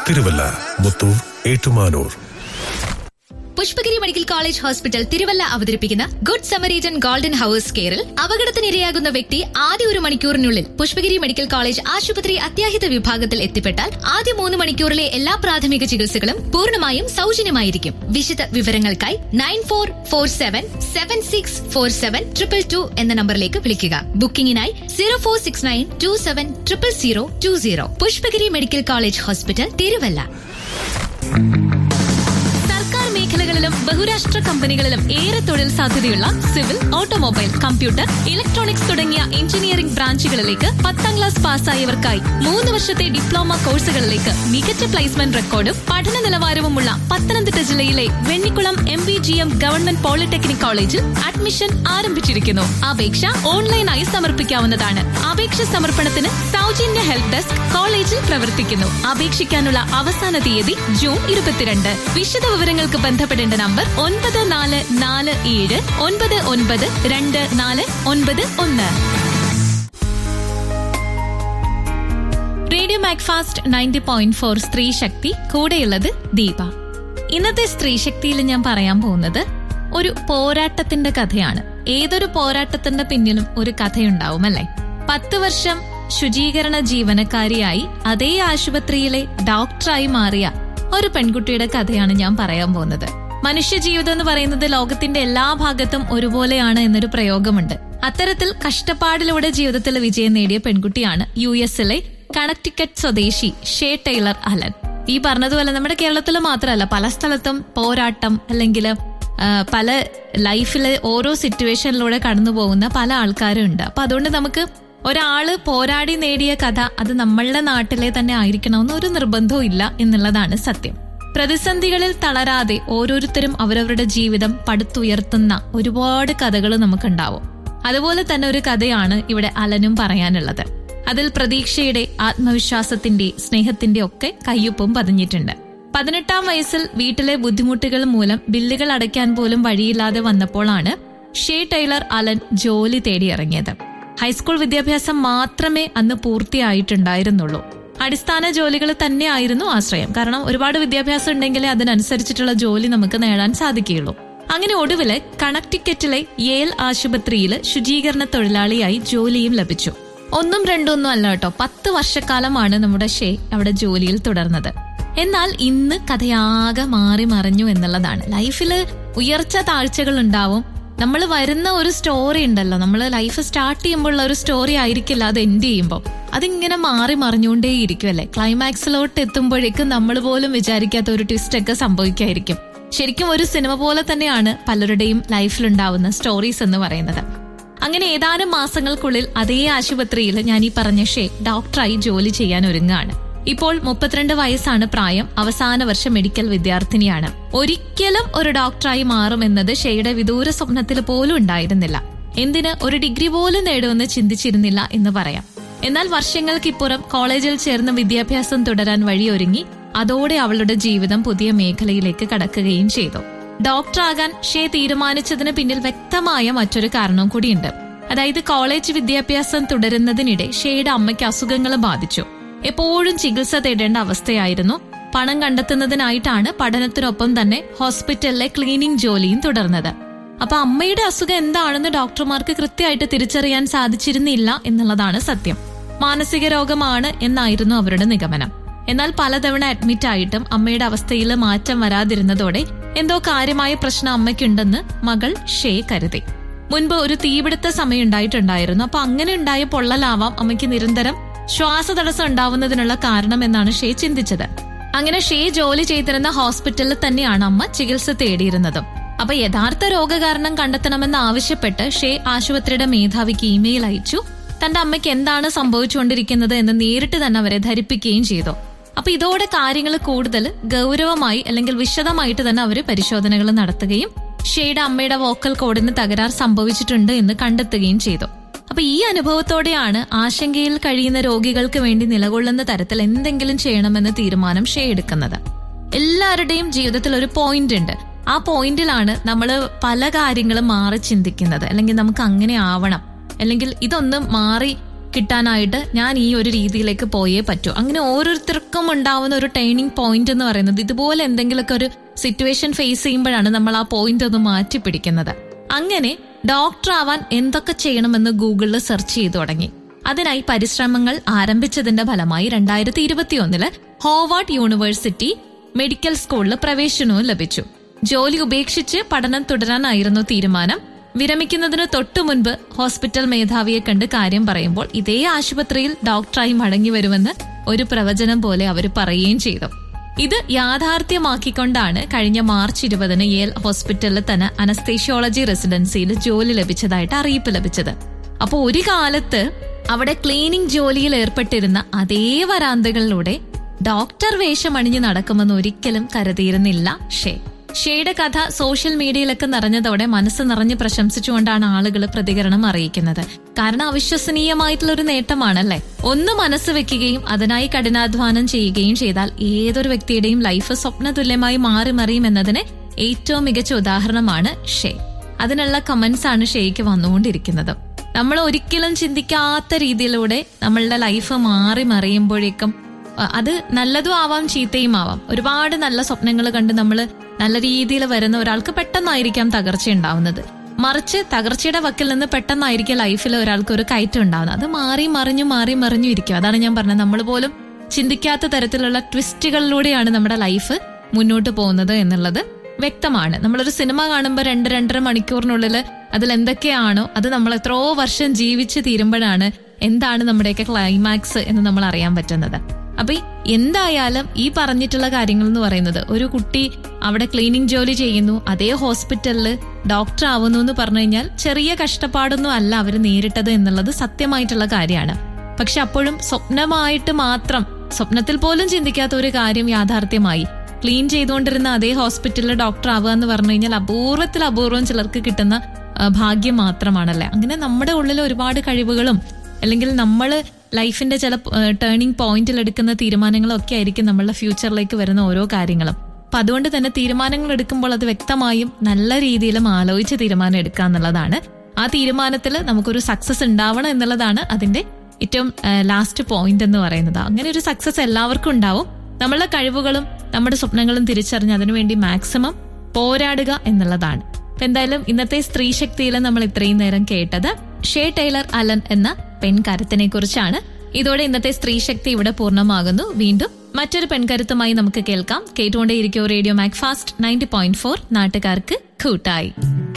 Thiruvalla Muthoor Ettumanoor Pushpagiri medical college hospital Thiruvalla അവതരിപ്പിക്കുന്ന good Samaritan golden hours കെയറിൽ അപകടത്തിനിരയാകുന്ന വ്യക്തി ആദ്യ ഒരു മണിക്കൂറിനുള്ളിൽ പുഷ്പഗിരി മെഡിക്കൽ കോളേജ് ആശുപത്രി അത്യാഹിത വിഭാഗത്തിൽ എത്തിപ്പെട്ടാൽ ആദ്യ മൂന്ന് മണിക്കൂറിലെ എല്ലാ പ്രാഥമിക ചികിത്സകളും പൂർണ്ണമായും സൗജന്യമായിരിക്കും വിശദ വിവരങ്ങൾക്കായി nine four four seven seven six four seven triple two എന്ന നമ്പറിലേക്ക് വിളിക്കുക ബുക്കിംഗിനായി zero four six nine two seven triple zero two zero Pushpagiri medical college hospital Thiruvalla സർക്കാർ മേഖലകളിലും ബഹുരാഷ്ട്ര കമ്പനികളിലും ഏറെ തൊഴിൽ സാധ്യതയുള്ള സിവിൽ ഓട്ടോമൊബൈൽ കമ്പ്യൂട്ടർ ഇലക്ട്രോണിക്സ് തുടങ്ങിയ എഞ്ചിനീയറിംഗ് ബ്രാഞ്ചുകളിലേക്ക് പത്താം ക്ലാസ് പാസ്സായവർക്കായി മൂന്ന് വർഷത്തെ ഡിപ്ലോമ കോഴ്സുകളിലേക്ക് മികച്ച പ്ലേസ്മെന്റ് റെക്കോർഡും പഠന നിലവാരവുമുള്ള പത്തനംതിട്ട ജില്ലയിലെ Vennikulam M V G M government polytechnic കോളേജിൽ അഡ്മിഷൻ ആരംഭിച്ചിരിക്കുന്നു അപേക്ഷ ഓൺലൈനായി സമർപ്പിക്കാവുന്നതാണ് അപേക്ഷ സമർപ്പണത്തിന് സൗജന്യ ഹെൽപ് ഡെസ്ക് കോളേജിൽ പ്രവർത്തിക്കുന്നു അപേക്ഷിക്കാനുള്ള അവസാന തീയതി ജൂൺ ഇരുപത്തിരണ്ട് വിശദ വിവരങ്ങൾക്ക് ബന്ധപ്പെടേണ്ട നമ്പർ ഒൻപത് നാല് നാല് ഏഴ് ഒൻപത് ഒൻപത് രണ്ട് നാല് ഒൻപത് ഒന്ന് radio Macfast ninety point four സ്ത്രീ ശക്തി കൂടെയുള്ളത് ദീപ ഇന്നത്തെ സ്ത്രീ ശക്തിയിൽ ഞാൻ പറയാൻ പോകുന്നത് ഒരു പോരാട്ടത്തിന്റെ കഥയാണ് ഏതൊരു പോരാട്ടത്തിന്റെ പിന്നിലും ഒരു കഥയുണ്ടാവും അല്ലെ പത്ത് വർഷം ശുചീകരണ ജീവനക്കാരിയായി അതേ ആശുപത്രിയിലെ ഡോക്ടറായി മാറിയ ഒരു പെൺകുട്ടിയുടെ കഥയാണ് ഞാൻ പറയാൻ പോകുന്നത് മനുഷ്യജീവിതം എന്ന് പറയുന്നത് ലോകത്തിന്റെ എല്ലാ ഭാഗത്തും ഒരുപോലെയാണ് എന്നൊരു പ്രയോഗമുണ്ട് അത്തരത്തിൽ കഷ്ടപ്പാടിലൂടെ ജീവിതത്തിൽ വിജയം നേടിയ പെൺകുട്ടിയാണ് യു എസിലെ കണക്ടിക്കറ്റ് സ്വദേശി ഷേ ടൈലർ അലൻ ഈ പറഞ്ഞതുപോലെ നമ്മുടെ കേരളത്തിൽ മാത്രമല്ല പല സ്ഥലത്തും പോരാട്ടം അല്ലെങ്കിൽ പല ലൈഫിലെ ഓരോ സിറ്റുവേഷനിലൂടെ കടന്നു പോകുന്ന പല ആൾക്കാരും ഉണ്ട് അപ്പൊ അതുകൊണ്ട് നമുക്ക് ഒരാള് പോരാടി നേടിയ കഥ അത് നമ്മളുടെ നാട്ടിലെ തന്നെ ആയിരിക്കണമെന്ന് ഒരു നിർബന്ധവും ഇല്ല എന്നുള്ളതാണ് സത്യം പ്രതിസന്ധികളിൽ തളരാതെ ഓരോരുത്തരും അവരവരുടെ ജീവിതം പടുത്തുയർത്തുന്ന ഒരുപാട് കഥകൾ നമുക്കുണ്ടാവും അതുപോലെ തന്നെ ഒരു കഥയാണ് ഇവിടെ അലനും പറയാനുള്ളത് അതിൽ പ്രതീക്ഷയുടെ ആത്മവിശ്വാസത്തിന്റെ സ്നേഹത്തിന്റെ ഒക്കെ കയ്യൊപ്പും പതിഞ്ഞിട്ടുണ്ട് പതിനെട്ടാം വയസ്സിൽ വീട്ടിലെ ബുദ്ധിമുട്ടുകൾ മൂലം ബില്ലുകൾ അടയ്ക്കാൻ പോലും വഴിയില്ലാതെ വന്നപ്പോഴാണ് ഷേ ടൈലർ അലൻ ജോലി തേടിയിറങ്ങിയത് ഹൈസ്കൂൾ വിദ്യാഭ്യാസം മാത്രമേ അന്ന് പൂർത്തിയായിട്ടുണ്ടായിരുന്നുള്ളൂ അടിസ്ഥാന ജോലികൾ തന്നെയായിരുന്നു ആശ്രയം കാരണം ഒരുപാട് വിദ്യാഭ്യാസം ഉണ്ടെങ്കിലേ അതിനനുസരിച്ചിട്ടുള്ള ജോലി നമുക്ക് നേടാൻ സാധിക്കുകയുള്ളൂ അങ്ങനെ ഒടുവില് കണക്ടിക്കറ്റിലെ യേൽ ആശുപത്രിയിൽ ശുചീകരണ തൊഴിലാളിയായി ജോലിയും ലഭിച്ചു ഒന്നും രണ്ടൊന്നും അല്ല കേട്ടോ പത്ത് വർഷക്കാലമാണ് നമ്മുടെ ഷേ അവിടെ ജോലിയിൽ തുടർന്നത് എന്നാൽ ഇന്ന് കഥയാകെ മാറി മറിഞ്ഞു എന്നുള്ളതാണ് ലൈഫില് ഉയർച്ച താഴ്ചകൾ ഉണ്ടാവും നമ്മൾ വരുന്ന ഒരു സ്റ്റോറി ഉണ്ടല്ലോ നമ്മൾ ലൈഫ് സ്റ്റാർട്ട് ചെയ്യുമ്പോഴുള്ള ഒരു സ്റ്റോറി ആയിരിക്കില്ല അത് എൻഡ് ചെയ്യുമ്പോൾ അതിങ്ങനെ മാറി മറിഞ്ഞുകൊണ്ടേയിരിക്കും അല്ലെ ക്ലൈമാക്സിലോട്ട് എത്തുമ്പോഴേക്കും നമ്മൾ പോലും വിചാരിക്കാത്ത ഒരു ട്വിസ്റ്റ് ഒക്കെ സംഭവിക്കായിരിക്കും ശരിക്കും ഒരു സിനിമ പോലെ തന്നെയാണ് പലരുടെയും ലൈഫിലുണ്ടാവുന്ന സ്റ്റോറീസ് എന്ന് പറയുന്നത് അങ്ങനെ ഏതാനും മാസങ്ങൾക്കുള്ളിൽ അതേ ആശുപത്രിയിൽ ഞാൻ ഈ പറഞ്ഞ ഷേ ഡോക്ടറായി ജോലി ചെയ്യാൻ ഒരുങ്ങാണ് ഇപ്പോൾ മുപ്പത്തിരണ്ട് വയസ്സാണ് പ്രായം അവസാന വർഷ മെഡിക്കൽ വിദ്യാർത്ഥിനിയാണ് ഒരിക്കലും ഒരു ഡോക്ടറായി മാറുമെന്നത് ഷെയുടെ വിദൂര സ്വപ്നത്തിൽ പോലും ഉണ്ടായിരുന്നില്ല എന്തിന് ഒരു ഡിഗ്രി പോലും നേടുമെന്ന് ചിന്തിച്ചിരുന്നില്ല എന്ന് പറയാം എന്നാൽ വർഷങ്ങൾക്കിപ്പുറം കോളേജിൽ ചേർന്ന് വിദ്യാഭ്യാസം തുടരാൻ വഴിയൊരുങ്ങി അതോടെ അവളുടെ ജീവിതം പുതിയ മേഖലയിലേക്ക് കടക്കുകയും ചെയ്തു ഡോക്ടറാകാൻ ഷേ തീരുമാനിച്ചതിന് പിന്നിൽ വ്യക്തമായ മറ്റൊരു കാരണവും കൂടിയുണ്ട് അതായത് കോളേജ് വിദ്യാഭ്യാസം തുടരുന്നതിനിടെ ഷേയുടെ അമ്മയ്ക്ക് അസുഖങ്ങൾ ബാധിച്ചു എപ്പോഴും ചികിത്സ തേടേണ്ട അവസ്ഥയായിരുന്നു പണം കണ്ടെത്തുന്നതിനായിട്ടാണ് പഠനത്തിനൊപ്പം തന്നെ ഹോസ്പിറ്റലിലെ ക്ലീനിംഗ് ജോലിയും തുടർന്നത് അപ്പൊ അമ്മയുടെ അസുഖം എന്താണെന്ന് ഡോക്ടർമാർക്ക് കൃത്യമായിട്ട് തിരിച്ചറിയാൻ സാധിച്ചിരുന്നില്ല എന്നുള്ളതാണ് സത്യം മാനസിക രോഗമാണ് എന്നായിരുന്നു അവരുടെ നിഗമനം എന്നാൽ പലതവണ അഡ്മിറ്റ് ആയിട്ടും അമ്മയുടെ അവസ്ഥയിൽ മാറ്റം വരാതിരുന്നതോടെ എന്തോ കാര്യമായ പ്രശ്നം അമ്മയ്ക്കുണ്ടെന്ന് മകൾ ഷേ കരുതി മുൻപ് ഒരു തീപിടുത്ത സമയം ഉണ്ടായിട്ടുണ്ടായിരുന്നു അപ്പൊ അങ്ങനെ ഉണ്ടായ പൊള്ളലാവാം അമ്മയ്ക്ക് നിരന്തരം ശ്വാസതടസ്സം ഉണ്ടാവുന്നതിനുള്ള കാരണം എന്നാണ് ഷേ ചിന്തിച്ചത് അങ്ങനെ ഷേ ജോലി ചെയ്തിരുന്ന ഹോസ്പിറ്റലിൽ തന്നെയാണ് അമ്മ ചികിത്സ തേടിയിരുന്നതും അപ്പൊ യഥാർത്ഥ രോഗകാരണം കണ്ടെത്തണമെന്ന് ആവശ്യപ്പെട്ട് ഷേ ആശുപത്രിയുടെ മേധാവിക്ക് ഇമെയിൽ അയച്ചു തന്റെ അമ്മയ്ക്ക് എന്താണ് സംഭവിച്ചുകൊണ്ടിരിക്കുന്നത് എന്ന് നേരിട്ട് തന്നെ അവരെ ധരിപ്പിക്കുകയും ചെയ്തു അപ്പൊ ഇതോടെ കാര്യങ്ങൾ കൂടുതൽ ഗൗരവമായി അല്ലെങ്കിൽ വിശദമായിട്ട് തന്നെ അവര് പരിശോധനകൾ നടത്തുകയും ഷെയുടെ അമ്മയുടെ വോക്കൽ കോഡിന് തകരാർ സംഭവിച്ചിട്ടുണ്ട് എന്ന് കണ്ടെത്തുകയും ചെയ്തു അപ്പൊ ഈ അനുഭവത്തോടെയാണ് ആശങ്കയിൽ കഴിയുന്ന രോഗികൾക്ക് വേണ്ടി നിലകൊള്ളുന്ന തരത്തിൽ എന്തെങ്കിലും ചെയ്യണമെന്ന തീരുമാനം ഷേ എടുക്കുന്നത് എല്ലാവരുടെയും ജീവിതത്തിൽ ഒരു പോയിന്റ് ഉണ്ട് ആ പോയിന്റിലാണ് നമ്മൾ പല കാര്യങ്ങളും മാറി ചിന്തിക്കുന്നത് അല്ലെങ്കിൽ നമുക്ക് അങ്ങനെ ആവണം അല്ലെങ്കിൽ ഇതൊന്ന് മാറി കിട്ടാനായിട്ട് ഞാൻ ഈ ഒരു രീതിയിലേക്ക് പോയേ പറ്റൂ അങ്ങനെ ഓരോരുത്തർക്കും ഉണ്ടാവുന്ന ഒരു ടേണിംഗ് പോയിന്റ് എന്ന് പറയുന്നത് ഇതുപോലെ എന്തെങ്കിലുമൊക്കെ ഒരു സിറ്റുവേഷൻ ഫേസ് ചെയ്യുമ്പോഴാണ് നമ്മൾ ആ പോയിന്റ് ഒന്ന് മാറ്റി പിടിക്കുന്നത് അങ്ങനെ ഡോക്ടർ ആവാൻ എന്തൊക്കെ ചെയ്യണമെന്ന് ഗൂഗിളിൽ സെർച്ച് ചെയ്തു തുടങ്ങി അതിനായി പരിശ്രമങ്ങൾ ആരംഭിച്ചതിന്റെ ഫലമായി രണ്ടായിരത്തി ഇരുപത്തിയൊന്നില് ഹോവാർഡ് യൂണിവേഴ്സിറ്റി മെഡിക്കൽ സ്കൂളിൽ പ്രവേശനവും ലഭിച്ചു ജോലി ഉപേക്ഷിച്ച് പഠനം തുടരാനായിരുന്നു തീരുമാനം വിരമിക്കുന്നതിന് തൊട്ടു മുൻപ് ഹോസ്പിറ്റൽ മേധാവിയെ കണ്ട് കാര്യം പറയുമ്പോൾ ഇതേ ആശുപത്രിയിൽ ഡോക്ടറായി മടങ്ങി വരുമെന്ന് ഒരു പ്രവചനം പോലെ അവർ പറയുകയും ചെയ്തു ഇത് യാഥാർത്ഥ്യമാക്കിക്കൊണ്ടാണ് കഴിഞ്ഞ മാർച്ച് ഇരുപതിന് യേൽ ഹോസ്പിറ്റലിൽ തന്നെ അനസ്തേഷ്യോളജി റെസിഡൻസിയിൽ ജോലി ലഭിച്ചതായിട്ട് അറിയിപ്പ് ലഭിച്ചത് അപ്പോൾ ഒരു കാലത്ത് അവിടെ ക്ലീനിംഗ് ജോലിയിൽ ഏർപ്പെട്ടിരുന്ന അതേ വരാന്തകളിലൂടെ ഡോക്ടർ വേഷം അണിഞ്ഞു നടക്കുമെന്ന് ഒരിക്കലും കരുതിയിരുന്നില്ല ഷേ ഷേയുടെ കഥ സോഷ്യൽ മീഡിയയിലൊക്കെ നിറഞ്ഞതോടെ മനസ്സ് നിറഞ്ഞ് പ്രശംസിച്ചുകൊണ്ടാണ് ആളുകൾ പ്രതികരണം അറിയിക്കുന്നത് കാരണം അവിശ്വസനീയമായിട്ടുള്ള ഒരു നേട്ടമാണല്ലേ ഒന്ന് മനസ്സ് വെക്കുകയും അതിനായി കഠിനാധ്വാനം ചെയ്യുകയും ചെയ്താൽ ഏതൊരു വ്യക്തിയുടെയും ലൈഫ് സ്വപ്നതുല്യമായി മാറി മറിയും എന്നതിന് ഏറ്റവും മികച്ച ഉദാഹരണമാണ് ഷേ അതിനുള്ള കമന്റ്സ് ആണ് ഷേയ്ക്ക് വന്നുകൊണ്ടിരിക്കുന്നത് നമ്മൾ ഒരിക്കലും ചിന്തിക്കാത്ത രീതിയിലൂടെ നമ്മളുടെ ലൈഫ് മാറി മറിയുമ്പോഴേക്കും അ- അത് നല്ലതും ആവാം ചീത്തയും ആവാം ഒരുപാട് നല്ല സ്വപ്നങ്ങൾ കണ്ട് നമ്മൾ നല്ല രീതിയിൽ വരുന്ന ഒരാൾക്ക് പെട്ടെന്നായിരിക്കാം തകർച്ച ഉണ്ടാവുന്നത് മറിച്ച് തകർച്ചയുടെ വക്കിൽ നിന്ന് പെട്ടെന്നായിരിക്കും ലൈഫിൽ ഒരാൾക്ക് ഒരു കയറ്റം ഉണ്ടാവുന്നത് അത് മാറി മറിഞ്ഞു മാറി മറിഞ്ഞു ഇരിക്കും അതാണ് ഞാൻ പറഞ്ഞത് നമ്മൾ പോലും ചിന്തിക്കാത്ത തരത്തിലുള്ള ട്വിസ്റ്റുകളിലൂടെയാണ് നമ്മുടെ ലൈഫ് മുന്നോട്ട് പോകുന്നത് എന്നുള്ളത് വ്യക്തമാണ് നമ്മളൊരു സിനിമ കാണുമ്പോൾ രണ്ട് രണ്ടര മണിക്കൂറിനുള്ളിൽ അതിൽ എന്തൊക്കെയാണോ അത് നമ്മൾ എത്രയോ വർഷം ജീവിച്ച് തീരുമ്പോഴാണ് എന്താണ് നമ്മുടെയൊക്കെ ക്ലൈമാക്സ് എന്ന് നമ്മൾ അറിയാൻ പറ്റുന്നത് അപ്പൊ ഈ എന്തായാലും ഈ പറഞ്ഞിട്ടുള്ള കാര്യങ്ങൾ എന്ന് പറയുന്നത് ഒരു കുട്ടി അവിടെ ക്ലീനിങ് ജോലി ചെയ്യുന്നു അതേ ഹോസ്പിറ്റലിൽ ഡോക്ടർ ആവുന്നു എന്ന് പറഞ്ഞു കഴിഞ്ഞാൽ ചെറിയ കഷ്ടപ്പാടൊന്നും അല്ല അവർ നേരിട്ടത് എന്നുള്ളത് സത്യമായിട്ടുള്ള കാര്യമാണ് പക്ഷെ അപ്പോഴും സ്വപ്നമായിട്ട് മാത്രം സ്വപ്നത്തിൽ പോലും ചിന്തിക്കാത്ത ഒരു കാര്യം യാഥാർത്ഥ്യമായി ക്ലീൻ ചെയ്തുകൊണ്ടിരുന്ന അതേ ഹോസ്പിറ്റലിൽ ഡോക്ടർ ആവുക എന്ന് പറഞ്ഞു കഴിഞ്ഞാൽ അപൂർവത്തിൽ അപൂർവം ചിലർക്ക് കിട്ടുന്ന ആ, ഭാഗ്യം മാത്രമാണല്ലേ അങ്ങനെ നമ്മുടെ ഉള്ളിൽ ഒരുപാട് കഴിവുകളും അല്ലെങ്കിൽ നമ്മൾ ലൈഫിന്റെ ചില ടേണിംഗ് പോയിന്റിൽ എടുക്കുന്ന തീരുമാനങ്ങളും ഒക്കെ ആയിരിക്കും നമ്മളുടെ ഫ്യൂച്ചറിലേക്ക് വരുന്ന ഓരോ കാര്യങ്ങളും അപ്പൊ അതുകൊണ്ട് തന്നെ തീരുമാനങ്ങൾ എടുക്കുമ്പോൾ അത് വ്യക്തമായും നല്ല രീതിയിലും ആലോചിച്ച് തീരുമാനം എടുക്കുക എന്നുള്ളതാണ് ആ തീരുമാനത്തിൽ നമുക്കൊരു സക്സസ് ഉണ്ടാവണം എന്നുള്ളതാണ് അതിന്റെ ഏറ്റവും ലാസ്റ്റ് പോയിന്റ് എന്ന് പറയുന്നത് അങ്ങനെ ഒരു സക്സസ് എല്ലാവർക്കും ഉണ്ടാവും നമ്മളുടെ കഴിവുകളും നമ്മുടെ സ്വപ്നങ്ങളും തിരിച്ചറിഞ്ഞ് അതിനുവേണ്ടി മാക്സിമം പോരാടുക എന്നുള്ളതാണ് അപ്പൊ എന്തായാലും ഇന്നത്തെ സ്ത്രീ ശക്തിയിൽ നമ്മൾ ഇത്രയും നേരം കേട്ടത് ഷേ ടൈലർ അലൻ എന്ന പെൺകരുത്തിനെ കുറിച്ചാണ് ഇതോടെ ഇന്നത്തെ സ്ത്രീ ശക്തി ഇവിടെ പൂർണ്ണമാകുന്നു വീണ്ടും മറ്റൊരു പെൺകരുത്തുമായി നമുക്ക് കേൾക്കാം കേട്ടുകൊണ്ടേയിരിക്കോ radio Macfast ninety point four നാട്ടുകാർക്ക് കൂട്ടായി